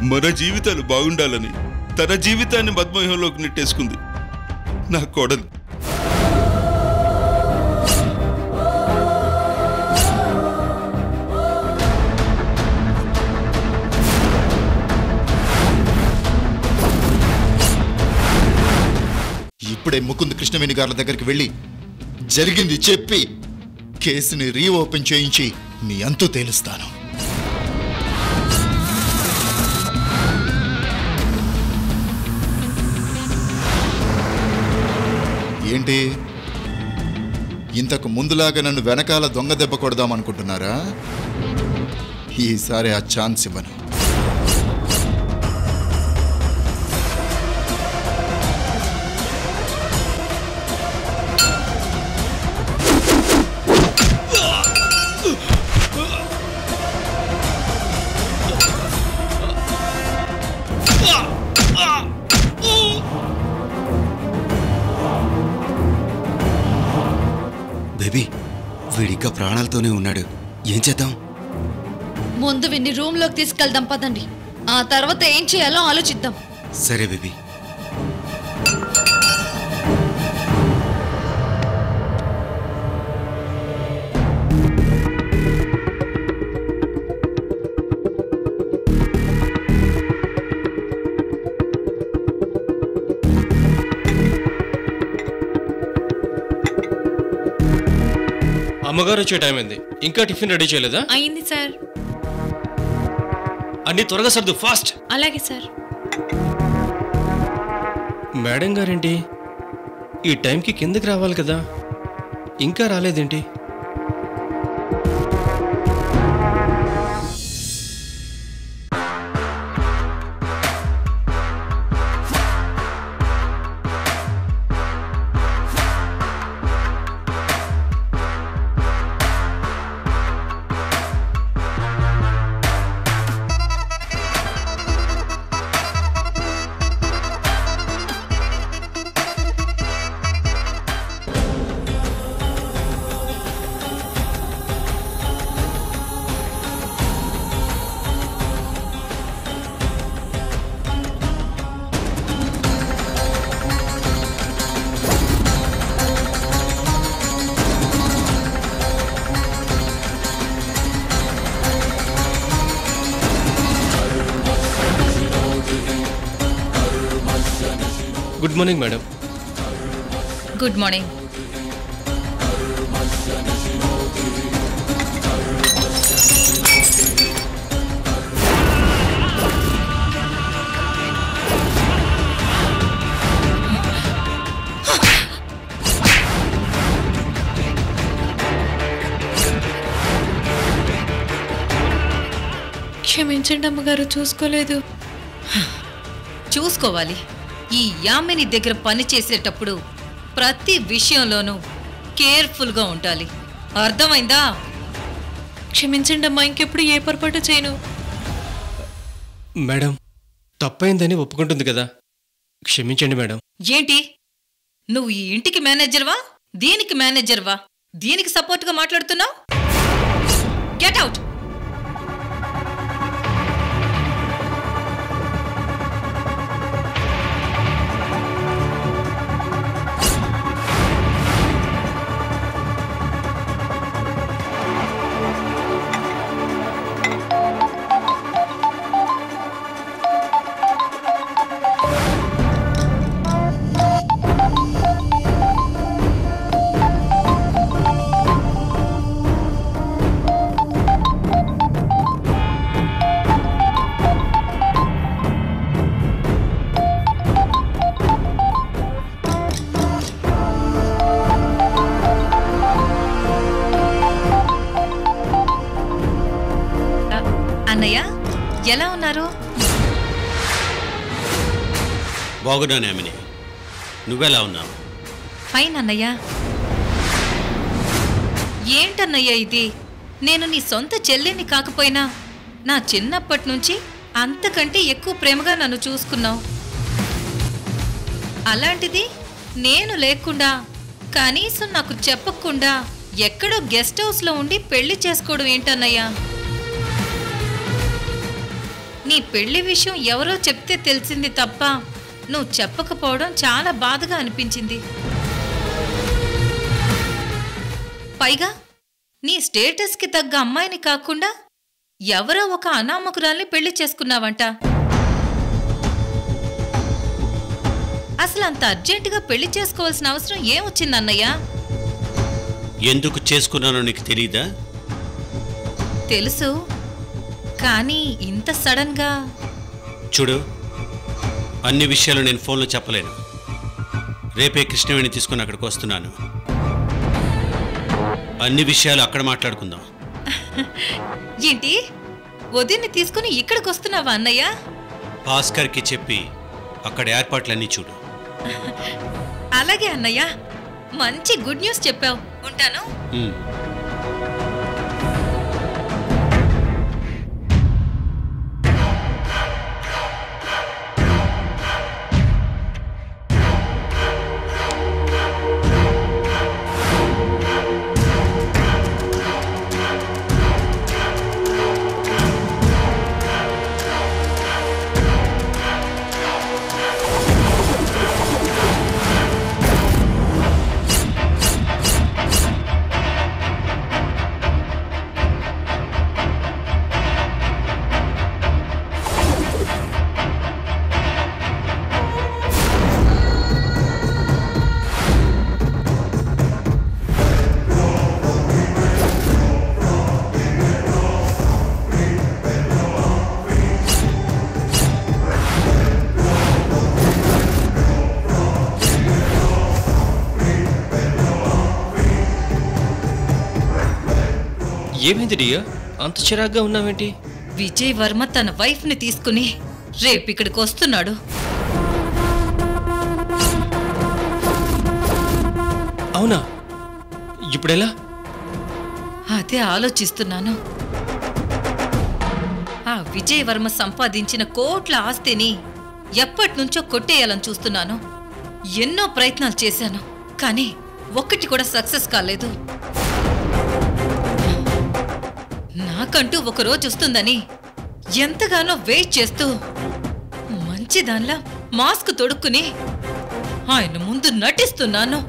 మన జీవితాలు బాగుండాలని తన జీవితాన్ని మద్మవ్యూహంలోకి నెట్టేసుకుంది నా కోడలు ఇప్పుడే ముకుంద్ కృష్ణవేణి గారి దగ్గరికి వెళ్ళి జరిగింది చెప్పి కేసుని రీఓపెన్ చేయించి మీ అంతు తేలుస్తాను ఏంటి ఇంతకు ముందులాగా నన్ను వెనకాల దొంగ దెబ్బ కొడదామనుకుంటున్నారా ఈసారి ఆ ఛాన్స్ ఇవ్వను బేబీ వీడిఇంకా ప్రాణాలతోనే ఉన్నాడు ఏం చేద్దాం ముందు విన్ని రూమ్ లోకి తీసుకెళ్దాం పదండి ఆ తర్వాత ఏం చేయాలో ఆలోచిద్దాం సరే బేబీ అమ్మగారు వచ్చే టైం అయింది ఇంకా టిఫిన్ రెడీ చేయలేదా అయింది సార్ అన్ని త్వరగా సర్దు ఫాస్ట్ అలాగే సార్ మేడం గారేంటి ఈ టైంకి కిందకి రావాలి కదా ఇంకా రాలేదేంటి good morning madam good morning క్షమించండి అమ్మగారు చూసుకోలేదు చూసుకోవాలి ఈ యామిని దగ్గర పని చేసేటప్పుడు ప్రతి విషయంలోనూ కేర్ఫుల్గా ఉండాలి అర్థమైందా క్షమించండి అమ్మా ఇంకెప్పుడు ఏ పొరపాటు చేయను మేడం తప్పైందని ఒప్పుకుంటుంది కదా క్షమించండి మేడం ఏంటి నువ్వు ఈ ఇంటికి మేనేజర్వా దీనికి మేనేజర్వా దీనికి సపోర్ట్గా మాట్లాడుతున్నావు గెట్ అవుట్ అన్నయ్య ఎలా ఉన్నారు బాగున్నాను ఆమెని నువ్వెలా ఉన్నావు ఫైన్ అన్నయ్య ఏంటన్నయ్య ఇది నేను నీ సొంత చెల్లిని కాకపోయినా నా చిన్నప్పటి నుంచి అంతకంటే ఎక్కువ ప్రేమగా నన్ను చూసుకున్నావు అలాంటిది నేను లేకుండా కనీసం నాకు చెప్పకుండా ఎక్కడో గెస్ట్ హౌస్లో ఉండి పెళ్లి చేసుకోవడం ఏంటన్నయ్యా నీ పెళ్లి విషయం ఎవరో చెప్తే తెలిసింది తప్ప నువ్వు చెప్పకపోవడం చాలా బాధగా అనిపించింది పైగా నీ స్టేటస్కి తగ్గ అమ్మాయిని కాకుండా ఎవరో ఒక అనామకురాల్ని పెళ్లి చేసుకున్నావంట అసలు అంత అర్జెంటుగా పెళ్లి చేసుకోవాల్సిన అవసరం ఏమొచ్చిందన్నయ్యా ఎందుకు చేసుకున్నానో నీకు తెలీదా తెలుసు కానీ ఇంత సడన్గా చూడు అన్ని విషయాలు నేను ఫోన్లో చెప్పలేను రేపే కృష్ణవేణి తీసుకుని అక్కడికి వస్తున్నాను అన్ని విషయాలు అక్కడ మాట్లాడుకుందాం ఏంటి వదిన్ని తీసుకుని ఇక్కడికి వస్తున్నావా అన్నయ్య భాస్కర్కి చెప్పి అక్కడ ఏర్పాట్లన్నీ చూడు అలాగే అన్నయ్య మంచి గుడ్ న్యూస్ చెప్పావు ఉంటాను ఉమ్. ఏమైంది డియా అంత చిరాగ్గా ఉన్నావేంటి విజయ్ వర్మ తన వైఫ్ ని తీసుకుని రేపు ఇక్కడికి వస్తున్నాడు అవునా ఇప్పుడెలా అదే ఆలోచిస్తున్నాను ఆ విజయ్ వర్మ సంపాదించిన కోట్ల ఆస్తిని ఎప్పటినుంచో కొట్టేయాలని చూస్తున్నాను ఎన్నో ప్రయత్నాలు చేశాను కానీ ఒక్కటి కూడా సక్సెస్ కాలేదు నాకంటూ ఒక రోజు వస్తుందని ఎంతగానో వెయిట్ చేస్తూ మంచి దానిలా మాస్క్ తొడుక్కుని ఆయన ముందు నటిస్తున్నాను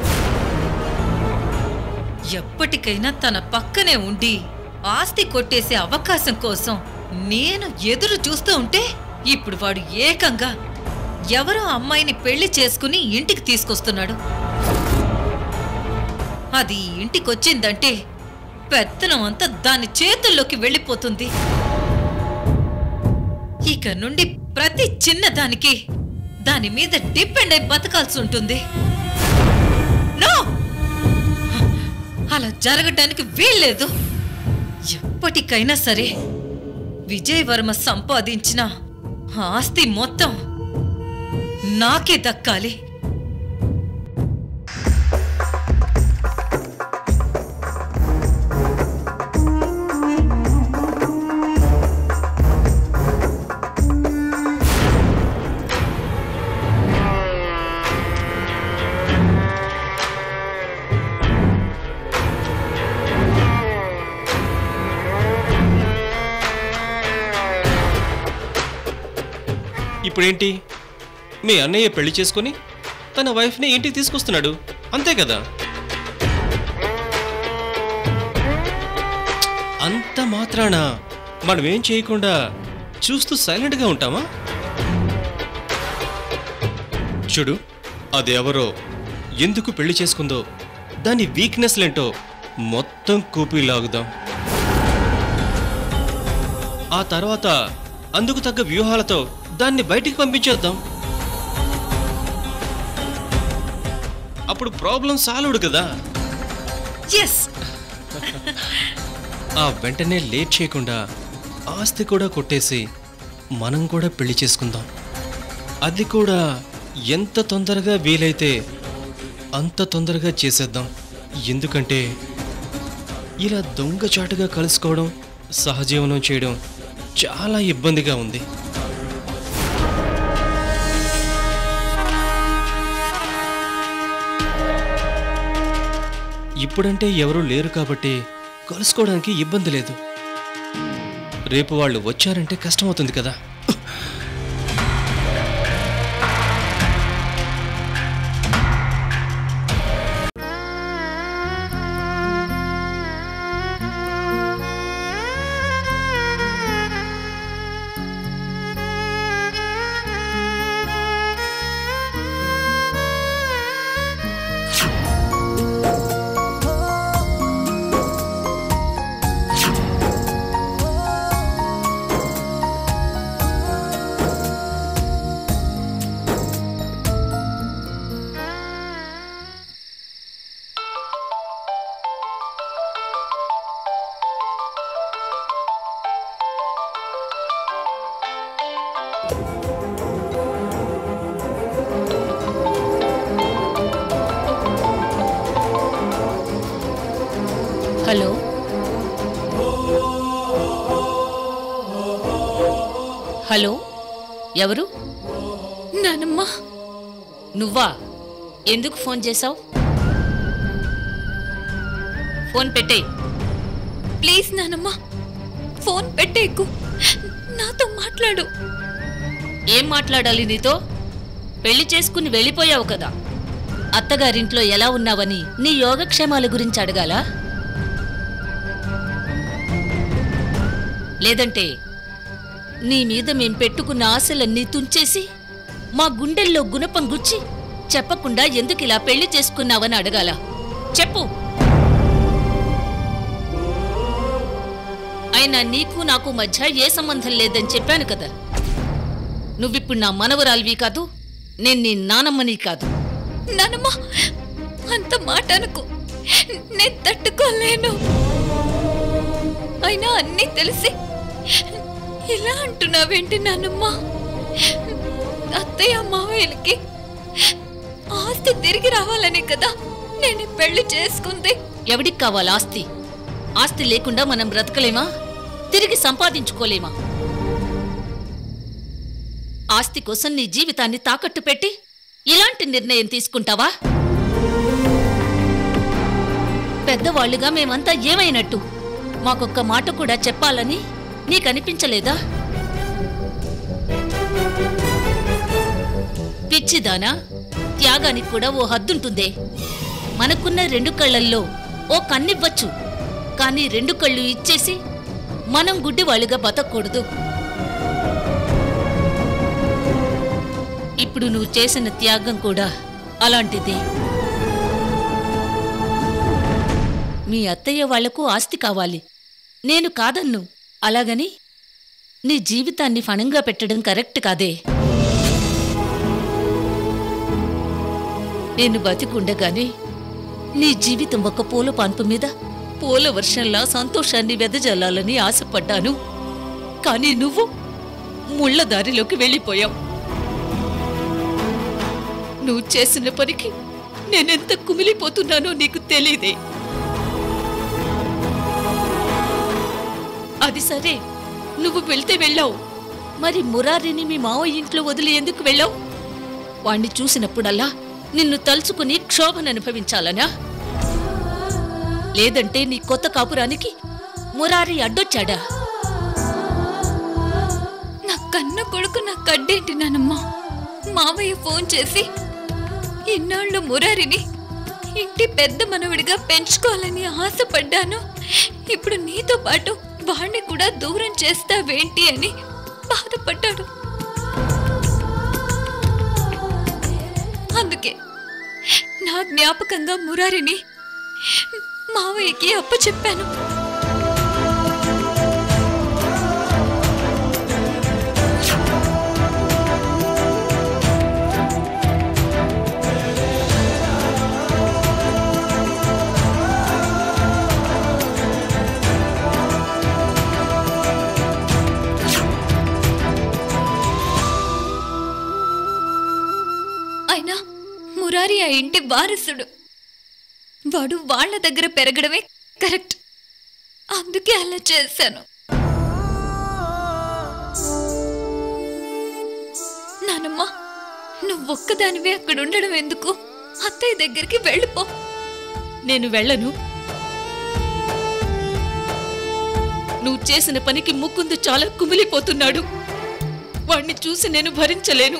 ఎప్పటికైనా తన పక్కనే ఉండి ఆస్తి కొట్టేసే అవకాశం కోసం నేను ఎదురు చూస్తూ ఉంటే ఇప్పుడు వాడు ఏకంగా ఎవరో అమ్మాయిని పెళ్లి చేసుకుని ఇంటికి తీసుకొస్తున్నాడు అది ఇంటికొచ్చిందంటే పెత్తనం అంతా దాని చేతుల్లోకి వెళ్ళిపోతుంది ఇక నుండి ప్రతి చిన్నదానికి దాని మీద డిపెండ్ అయి బతకాల్సి ఉంటుంది నో అలా జరగటానికి వీల్లేదు ఎప్పటికైనా సరే విజయ్ వర్మ సంపాదించిన ఆస్తి మొత్తం నాకే దక్కాలి ఇప్పుడేంటి మీ అన్నయ్య పెళ్లి చేసుకొని తన వైఫ్ని ఇంటికి తీసుకొస్తున్నాడు అంతే కదా అంత మాత్రాన మనం ఏం చేయకుండా చూస్తూ సైలెంట్గా ఉంటామా చూడు అది ఎవరో ఎందుకు పెళ్లి చేసుకుందో దాని వీక్నెస్లేంటో మొత్తం కూపి లాగుదాం ఆ తర్వాత అందుకు తగ్గ వ్యూహాలతో దాన్ని బయటికి పంపించేద్దాం అప్పుడు ప్రాబ్లం సాల్వ్డ్ కదా ఎస్ ఆ వెంటనే లేట్ చేయకుండా ఆస్తి కూడా కొట్టేసి మనం కూడా పెళ్లి చేసుకుందాం అది కూడా ఎంత తొందరగా వీలైతే అంత తొందరగా చేసేద్దాం ఎందుకంటే ఇలా దొంగచాటుగా కలుసుకోవడం సహజీవనం చేయడం చాలా ఇబ్బందిగా ఉంది ఇప్పుడంటే ఎవరూ లేరు కాబట్టి కలుసుకోవడానికి ఇబ్బంది లేదు రేపు వాళ్ళు వచ్చారంటే కష్టమవుతుంది కదా హలో హలో ఎవరు నానమ్మ నువ్వా ఎందుకు ఫోన్ చేశావు ఫోన్ పెట్టే ప్లీజ్ నానమ్మ ఫోన్ పెట్టేకు నాతో మాట్లాడు ఏం మాట్లాడాలి నీతో పెళ్లి చేసుకుని వెళ్ళిపోయావు కదా అత్తగారింట్లో ఎలా ఉన్నావని నీ యోగక్షేమాల గురించి అడగాలా లేదంటే నీ మీద మేం పెట్టుకున్న ఆశలన్నీ తుంచేసి మా గుండెల్లో గుణపం గుచ్చి చెప్పకుండా ఎందుకు ఇలా పెళ్లి చేసుకున్నావని అడగాల చెప్పు అయినా నీకు నాకు మధ్య ఏ సంబంధం లేదని చెప్పాను కదా నువ్విప్పుడు నా మనవరాలివి కాదు నేను నీ నానమ్మని కాదు నానమ్మ అంత మాట అనుకో నేను తట్టుకోలేను అయినా అన్నీ తెలిసి ఇలా అంటున్నావేంటి నానమ్మ అత్తయ్య మావయ్యలకి ఆస్తి తిరిగి రావాలనే కదా నేను ఈ పెళ్లి చేసుకుంది ఎవడికి కావాలి ఆస్తి ఆస్తి లేకుండా మనం బ్రతకలేమా తిరిగి సంపాదించుకోలేమా ఆస్తి కోసం నీ జీవితాన్ని తాకట్టు పెట్టి ఇలాంటి నిర్ణయం తీసుకుంటావా పెద్దవాళ్లుగా మేమంతా ఏమైనట్టు మాకొక్క మాట కూడా చెప్పాలని నీకనిపించలేదా పిచ్చిదానా త్యాగానికి కూడా ఓ హద్దుంటుందే మనకున్న రెండు కళ్ళల్లో ఓ కన్నివ్వచ్చు కానీ రెండు కళ్ళు ఇచ్చేసి మనం గుడ్డివాళ్ళుగా బతకూడదు ఇప్పుడు నువ్వు చేసిన త్యాగం కూడా అలాంటిదే మీ అత్తయ్య వాళ్లకు ఆస్తి కావాలి నేను కాదన్ను అలాగని నీ జీవితాన్ని ఫణంగా పెట్టడం కరెక్ట్ కాదే నేను బతికుండగానే నీ జీవితం ఒక పూల పాన్పు మీద పూల వర్షంలా సంతోషాన్ని వెదజల్లాలని ఆశపడ్డాను కానీ నువ్వు ముళ్ళ దారిలోకి వెళ్ళిపోయావు నువ్వు చేసిన పనికి నేనెంత కుమిలిపోతున్నానో నీకు తెలీదే అది సరే నువ్వు వెళ్తే వెళ్ళావు మరి మురారిని మీ మావ ఇంట్లో వదిలి ఎందుకు వెళ్ళావు వాణ్ణి చూసినప్పుడల్లా నిన్ను తలుచుకుని క్షోభను అనుభవించాలనా లేదంటే నీ కొత్త కాపురానికి మురారి అడ్డొచ్చాడా నా కన్న కొడుకు నా కడ్డేంటి నానమ్మ మావయ్య ఫోన్ చేసి ఇన్నాళ్ళు మురారిని ఇంటి పెద్ద మనవడిగా పెంచుకోవాలని ఆశపడ్డాను ఇప్పుడు నీతో పాటు వాణ్ణి కూడా దూరం చేస్తావేంటి అని బాధపడ్డాడు అందుకే నా జ్ఞాపకంగా మురారిని మావయ్యకి అప్పచెప్పాను అయినా మురారి ఆ ఇంటి వారసుడు వాడు వాళ్ళ దగ్గర పెరగడమే కరెక్ట్ అందుకే అలా చేశాను నానమ్మ నువ్వొక్కదానివే అక్కడ ఉండడం ఎందుకు అత్తయ్య దగ్గరికి వెళ్ళిపో నేను వెళ్ళను నువ్వు చేసిన పనికి ముకుందు చాలా కుమిలిపోతున్నాడు వాణ్ణి చూసి నేను భరించలేను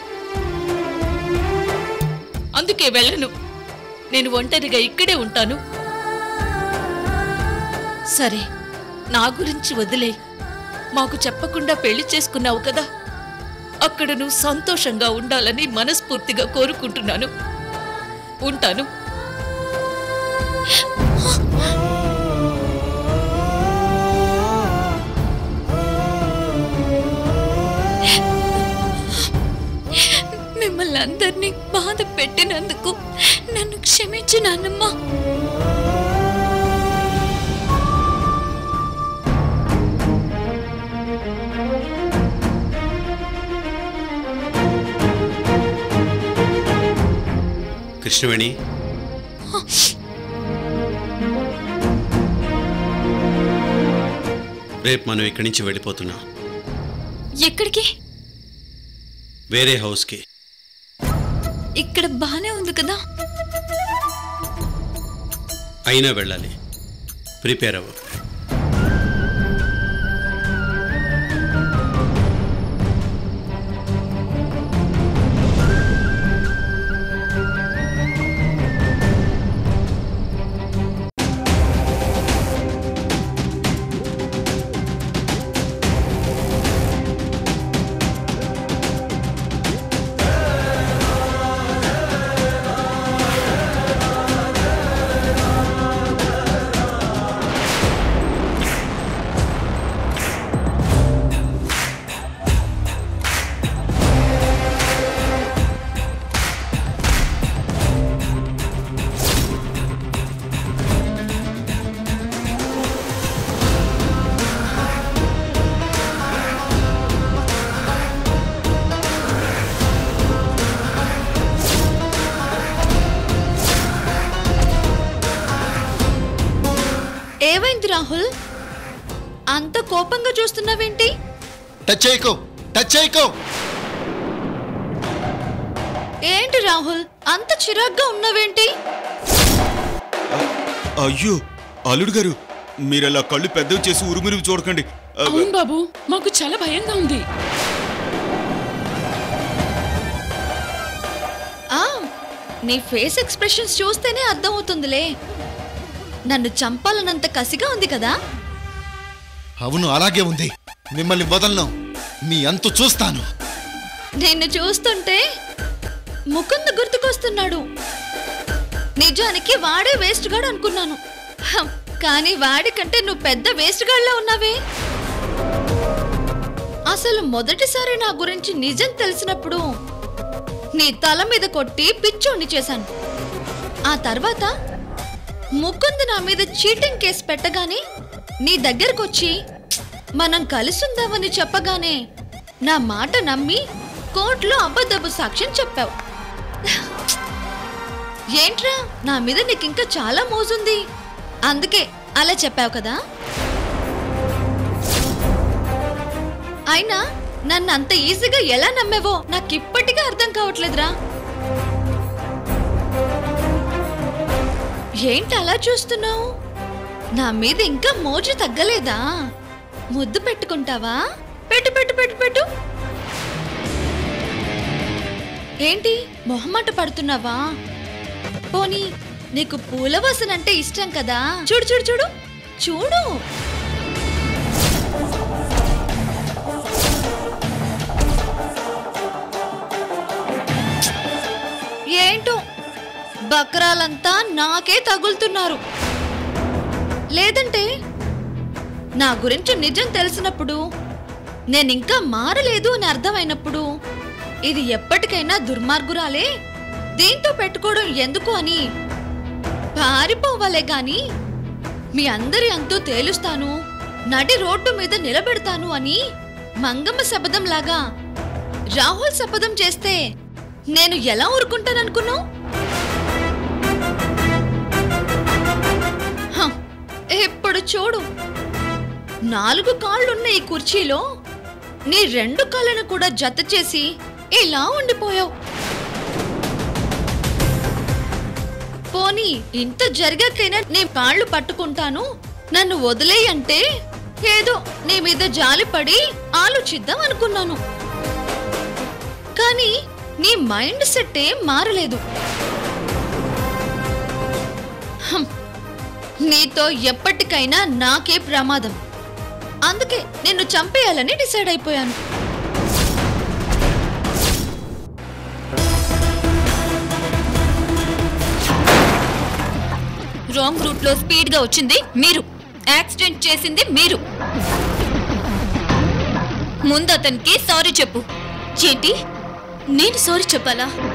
అందుకే వెళ్ళను నేను ఒంటరిగా ఇక్కడే ఉంటాను సరే నా గురించి వదిలే మాకు చెప్పకుండా పెళ్లి చేసుకున్నావు కదా అక్కడ నువ్వు సంతోషంగా ఉండాలని మనస్ఫూర్తిగా కోరుకుంటున్నాను ఉంటాను మిమ్మల్ని అందరినీ బాధ పెట్టినందుకు నన్ను క్షమించు నాన్నమ్మ కృష్ణవేణి రేపు మనం ఇక్కడి నుంచి వెళ్ళిపోతున్నాం ఎక్కడికి వేరే హౌస్కి ఇక్కడ బానే ఉంది కదా అయినా వెళ్ళాలి ప్రిపేర్ అవ్వ ఏమైంది రాహుల్ అంత కోపంగా చూస్తున్నావేంటి టచ్ చేయకో టచ్ చేయకో ఏంటి రాహుల్ అంత చిరాగ్గా ఉన్నావేంటి అయ్యో అల్లుడు గారు మీరు అలా కళ్ళు పెద్దవి చేసి ఉరుమురివి చూడకండి ఆ, అవును బాబు మాకు చాలా భయంగా ఉంది ఆ నీ ఫేస్ ఎక్స్ప్రెషన్స్ చూస్తేనే అర్థమవుతుందిలే నన్ను చంపాలన్నంత కసిగా ఉంది కదా అవును అలాగే ఉంది మిమ్మల్ని వదలను మీ అంతు చూస్తాను నిన్ను చూస్తుంటే ముకుంద గుర్తుకొస్తున్నాడు నిజానికి వాడే వేస్ట్ గాడు అనుకున్నాను హం, కానీ వాడి కంటే నువ్వు పెద్ద వేస్ట్ గాడిలా ఉన్నావే అసలు మొదటిసారి నా గురించి నిజం తెలిసినప్పుడు నీ తల మీద కొట్టి పిచ్చోణ్ణి చేశాను ఆ తర్వాత ముకుంద్ నా మీద చీటింగ్ కేసు పెట్టగానే నీ దగ్గరకొచ్చి మనం కలిసుందామని చెప్పగానే నా మాట నమ్మి కోర్టులో అబద్ధపు సాక్ష్యం చెప్పావు ఏంట్రా నా మీద నీకు ఇంకా చాలా మోజుంది అందుకే అలా చెప్పావు కదా అయినా నన్ను అంత ఈజీగా ఎలా నమ్మావో నాకు ఇప్పటికీ అర్థం కావట్లేదురా ఏంటి అలా చూస్తున్నావు నా మీద ఇంకా మోజు తగ్గలేదా ముద్దు పెట్టుకుంటావా పెట్టు పెట్టు పెట్టు పెట్టు ఏంటి మొహమాట పడుతున్నావా పోనీ నీకు పూల వాసన అంటే ఇష్టం కదా చూడు చూడు చూడు చూడు ఏంటో బక్రాలంతా నాకే తగులుతున్నారు లేదంటే నా గురించి నిజం తెలిసినప్పుడు నేనింకా మారలేదు అని అర్థమైనప్పుడు ఇది ఎప్పటికైనా దుర్మార్గురాలే దీంతో పెట్టుకోవడం ఎందుకు అని పారిపోవాలే గాని మీ అందరి అంతూ తేలుస్తాను నడి రోడ్డు మీద నిలబెడతాను అని మంగమ్మ శపథం లాగా రాహుల్ శపథం చేస్తే నేను ఎలా ఊరుకుంటాననుకున్నావు హ, ఇప్పుడు చూడు నాలుగు కాళ్ళున్న ఈ కుర్చీలో నీ రెండు కాళ్ళను కూడా జత చేసి ఇలా ఉండిపోయావు పోనీ ఇంత జరిగాకైనా నీ కాళ్ళు పట్టుకుంటాను నన్ను వదిలేయంటే ఏదో నీ మీద జాలిపడి ఆలోచిద్దాం అనుకున్నాను కానీ నీ మైండ్ సెట్ ఏం మారలేదు హం, నీతో ఎప్పటికైనా నాకే ప్రమాదం అందుకే నిన్ను చంపేయాలని డిసైడ్ అయిపోయాను రాంగ్ రూట్ లో స్పీడ్ గా వచ్చింది మీరు యాక్సిడెంట్ చేసింది మీరు ముందు అతనికి సారీ చెప్పు ఏంటి నేను సారీ చెప్పాలా